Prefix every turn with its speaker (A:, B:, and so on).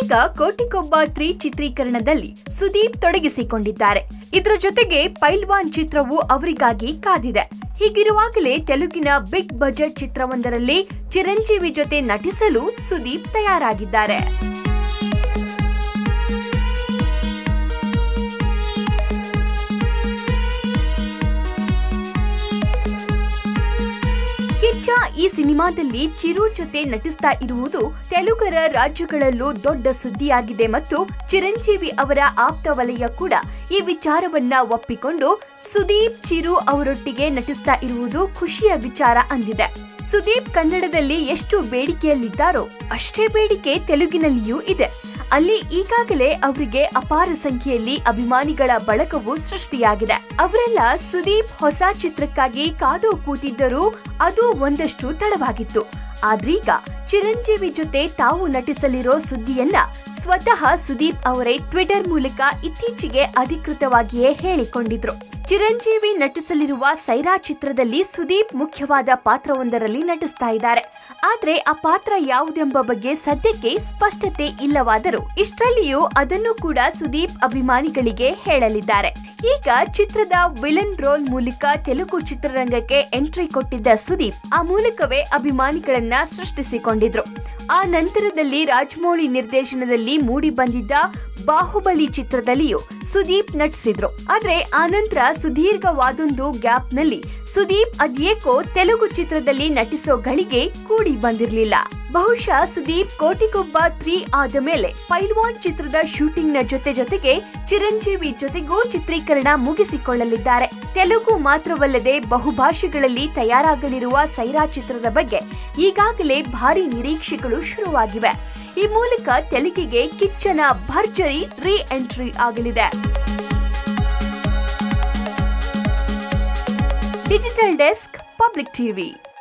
A: ಇದೀಗ ಕೋಟಿಗೊಬ್ಬ ತ್ರೀ ಚಿತ್ರೀಕರಣದಲ್ಲಿ ಸುದೀಪ್ ತೊಡಗಿಸಿಕೊಂಡಿದ್ದಾರೆ ಇದರ ಜೊತೆಗೆ ಪೈಲ್ವಾನ್ ಚಿತ್ರವು ಅವರಿಗಾಗಿ ಕಾದಿದೆ ಹೀಗಿರುವಾಗಲೇ ತೆಲುಗಿನ ಬಿಗ್ ಬಜೆಟ್ ಚಿತ್ರವೊಂದರಲ್ಲಿ ಚಿರಂಜೀವಿ ಜೊತೆ ನಟಿಸಲು ಸುದೀಪ್ ತಯಾರಾಗಿದ್ದಾರೆ ಕಿಚ್ಚ ಈ ಸಿನಿಮಾದಲ್ಲಿ ಚಿರು ಜೊತೆ ನಟಿಸ್ತಾ ಇರುವುದು ತೆಲುಗರ ರಾಜ್ಯಗಳಲ್ಲೂ ದೊಡ್ಡ ಸುದ್ದಿಯಾಗಿದೆ ಮತ್ತು ಚಿರಂಜೀವಿ ಅವರ ಆಪ್ತ ವಲಯ ಕೂಡ ಈ ವಿಚಾರವನ್ನ ಒಪ್ಪಿಕೊಂಡು ಸುದೀಪ್ ಚಿರು ಅವರೊಟ್ಟಿಗೆ ನಟಿಸ್ತಾ ಇರುವುದು ಖುಷಿಯ ವಿಚಾರ ಅಂದಿದೆ ಸುದೀಪ್ ಕನ್ನಡದಲ್ಲಿ ಎಷ್ಟು ಬೇಡಿಕೆಯಲ್ಲಿದ್ದಾರೋ ಅಷ್ಟೇ ಬೇಡಿಕೆ ತೆಲುಗಿನಲ್ಲಿಯೂ ಇದೆ ಅಲ್ಲಿ ಈಗಾಗಲೇ ಅವರಿಗೆ ಅಪಾರ ಸಂಖ್ಯೆಯಲ್ಲಿ ಅಭಿಮಾನಿಗಳ ಬಳಗವು ಸೃಷ್ಟಿಯಾಗಿದೆ ಅವರೆಲ್ಲ ಸುದೀಪ್ ಹೊಸ ಚಿತ್ರಕ್ಕಾಗಿ ಕಾದು ಕೂತಿದ್ದರೂ ಅದು ಒಂದಷ್ಟು ತಡವಾಗಿತ್ತು ಆದ್ರೀಗ ಚಿರಂಜೀವಿ ಜೊತೆ ತಾವು ನಟಿಸಲಿರೋ ಸುದ್ದಿಯನ್ನ ಸ್ವತಃ ಸುದೀಪ್ ಅವರೇ ಟ್ವಿಟರ್ ಮೂಲಕ ಇತ್ತೀಚೆಗೆ ಅಧಿಕೃತವಾಗಿಯೇ ಹೇಳಿಕೊಂಡಿದ್ರು ಚಿರಂಜೀವಿ ನಟಿಸಲಿರುವ ಸೈರಾ ಚಿತ್ರದಲ್ಲಿ ಸುದೀಪ್ ಮುಖ್ಯವಾದ ಪಾತ್ರವೊಂದರಲ್ಲಿ ನಟಿಸ್ತಾ ಇದ್ದಾರೆ ಆದ್ರೆ ಆ ಪಾತ್ರ ಯಾವುದೆಂಬ ಬಗ್ಗೆ ಸದ್ಯಕ್ಕೆ ಸ್ಪಷ್ಟತೆ ಇಲ್ಲವಾದರೂ ಇಷ್ಟರಲ್ಲಿಯೂ ಅದನ್ನು ಕೂಡ ಸುದೀಪ್ ಅಭಿಮಾನಿಗಳಿಗೆ ಹೇಳಲಿದ್ದಾರೆ ಈಗ ಚಿತ್ರದ ವಿಲನ್ ರೋಲ್ ಮೂಲಕ ತೆಲುಗು ಚಿತ್ರರಂಗಕ್ಕೆ ಎಂಟ್ರಿ ಕೊಟ್ಟಿದ್ದ ಸುದೀಪ್ ಆ ಮೂಲಕವೇ ಅಭಿಮಾನಿಗಳನ್ನ ಸೃಷ್ಟಿಸಿಕೊಂಡಿದ್ರು ಆ ನಂತರದಲ್ಲಿ ರಾಜಮೌಳಿ ನಿರ್ದೇಶನದಲ್ಲಿ ಮೂಡಿ ಬಂದಿದ್ದ ಬಾಹುಬಲಿ ಚಿತ್ರದಲ್ಲಿಯೂ ಸುದೀಪ್ ನಟಿಸಿದ್ರು ಆದ್ರೆ ಆನಂತರ ಸುದೀರ್ಘವಾದೊಂದು ಗ್ಯಾಪ್ ನಲ್ಲಿ ಸುದೀಪ್ ಅದ್ಯೇಕೋ ತೆಲುಗು ಚಿತ್ರದಲ್ಲಿ ನಟಿಸೋ ಗಳಿಗೆ ಕೂಡಿ ಬಂದಿರ್ಲಿಲ್ಲ ಬಹುಶಃ ಸುದೀಪ್ ಕೋಟಿಗೊಬ್ಬ ತ್ರೀ ಆದ ಮೇಲೆ ಪೈಲ್ವಾನ್ ಚಿತ್ರದ ಶೂಟಿಂಗ್ ನ ಜೊತೆ ಜೊತೆಗೆ ಚಿರಂಜೀವಿ ಜೊತೆಗೂ ಚಿತ್ರೀಕರಣ ಮುಗಿಸಿಕೊಳ್ಳಲಿದ್ದಾರೆ ತೆಲುಗು ಮಾತ್ರವಲ್ಲದೆ ಬಹುಭಾಷೆಗಳಲ್ಲಿ ತಯಾರಾಗಲಿರುವ ಸೈರಾ ಚಿತ್ರದ ಬಗ್ಗೆ ಈಗಾಗಲೇ ಭಾರಿ ನಿರೀಕ್ಷೆಗಳು ಶುರುವಾಗಿವೆ ಈ ಮೂಲಕ ತೆಲುಗಿಗೆ ಕಿಚ್ಚನ ಭರ್ಜರಿ ರೀ ಎಂಟ್ರಿ ಆಗಲಿದೆ ಡಿಜಿಟಲ್ ಡೆಸ್ಕ್ ಪಬ್ಲಿಕ್ ಟಿವಿ